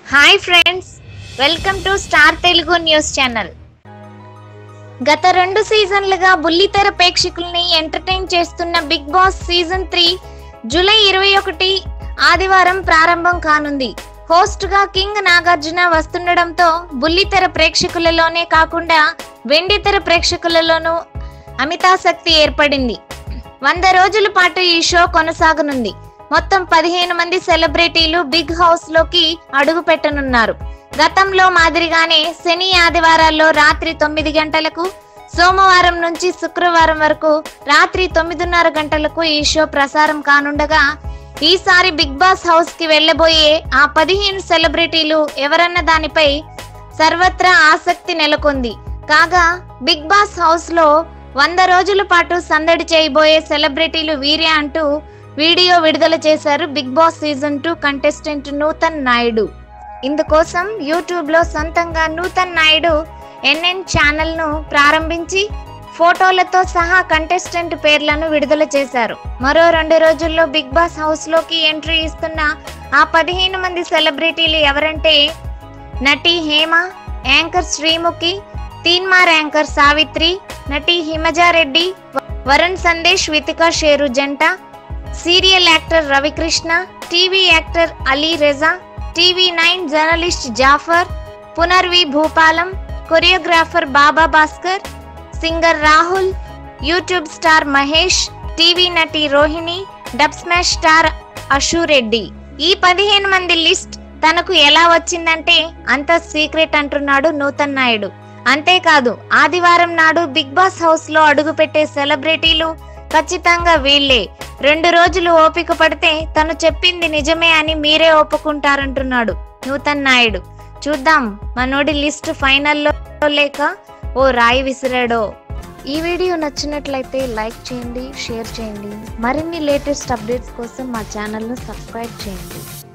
hi friends welcome to star Telugu news channel గత రెండు సీజన్లుగా బుల్లితెర ప్రేక్షకుల్ని ఎంటర్టైన్ చేస్తున్న Bigg Boss season three July ఇరవై ఒకటి ఆదివారం ప్రారంభం కానుంది హోస్ట్ గా కింగ్ నాగార్జున వస్తుండడంతో బుల్లితెర ప్రేక్షకులలోనే కాకుండా వెండితెర ప్రేక్షకులలోనూ అమితాసక్తి ఏర్పడింది వంద రోజుల పాటు ఈ షో కొనసాగనుంది మొత్తం పదిహేను మంది సెలబ్రిటీలు బిగ్ హౌస్ లోకి అడుగు పెట్టనున్నారు గతంలో మాదిరిగానే శని ఆదివారాల్లో రాత్రి తొమ్మిది గంటలకు సోమవారం నుంచి శుక్రవారం వరకు రాత్రి తొమ్మిదిన్నర గంటలకు ఈ షో ప్రసారం కానుండగా ఈసారి బిగ్ బాస్ హౌస్ కి వెళ్లబోయే ఆ పదిహేను సెలబ్రిటీలు ఎవరన్న దానిపై సర్వత్రా ఆసక్తి నెలకొంది కాగా బిగ్ బాస్ హౌస్ లో వంద రోజుల పాటు సందడి చేయబోయే సెలబ్రిటీలు వీరే అంటూ వీడియో విడుదల చేశారు Bigg Boss season two contestant Nutan Naidu ఇందుకోసం యూట్యూబ్ లో సొంతంగా నూతన్ నాయుడు ఎన్ఎన్ ఛానల్ ను ప్రారంభించి ఫోటోలతో సహా కంటెస్టెంట్ పేర్లను విడుదల చేశారు మరో రెండు రోజుల్లో బిగ్ బాస్ హౌస్ లోకి ఎంట్రీ ఇస్తున్న ఆ పదిహేను మంది సెలబ్రిటీలు ఎవరంటే నటి హేమ యాంకర్ శ్రీముఖి తీన్మార్ యాంకర్ సావిత్రి నటి హిమజారెడ్డి వరుణ్ సందేశ్ వితిక షేరు జంట serial actor Ravikrishna TV actor Ali Reza TV nine journalist Jaffar Punarnavi Bhupalam choreographer Baba Bhaskar singer Rahul YouTube star Mahesh TV నటి Rohini Dubsmash star Ashu Reddy ఈ పదిహేను మంది లిస్ట్ తనకు ఎలా వచ్చిందంటే అంత సీక్రెట్ అంటున్నాడు నూతన్ నాయుడు అంతేకాదు ఆదివారం నాడు బిగ్ బాస్ హౌస్ లో అడుగుపెట్టే సెలబ్రిటీలు ఖచ్చితంగా వీళ్ళే రెండు రోజులు ఓపిక పడితే తను చెప్పింది నిజమే అని మీరే ఒప్పుకుంటారంటున్నాడు నూతన్ నాయుడు చూద్దాం మనోడి లిస్ట్ ఫైనల్లో లేక ఓ రాయి విసిరాడో ఈ వీడియో నచ్చినట్లయితే లైక్ చేయండి షేర్ చేయండి మరిన్ని లేటెస్ట్ అప్డేట్స్ కోసం మా ఛానల్ను సబ్స్క్రైబ్ చేయండి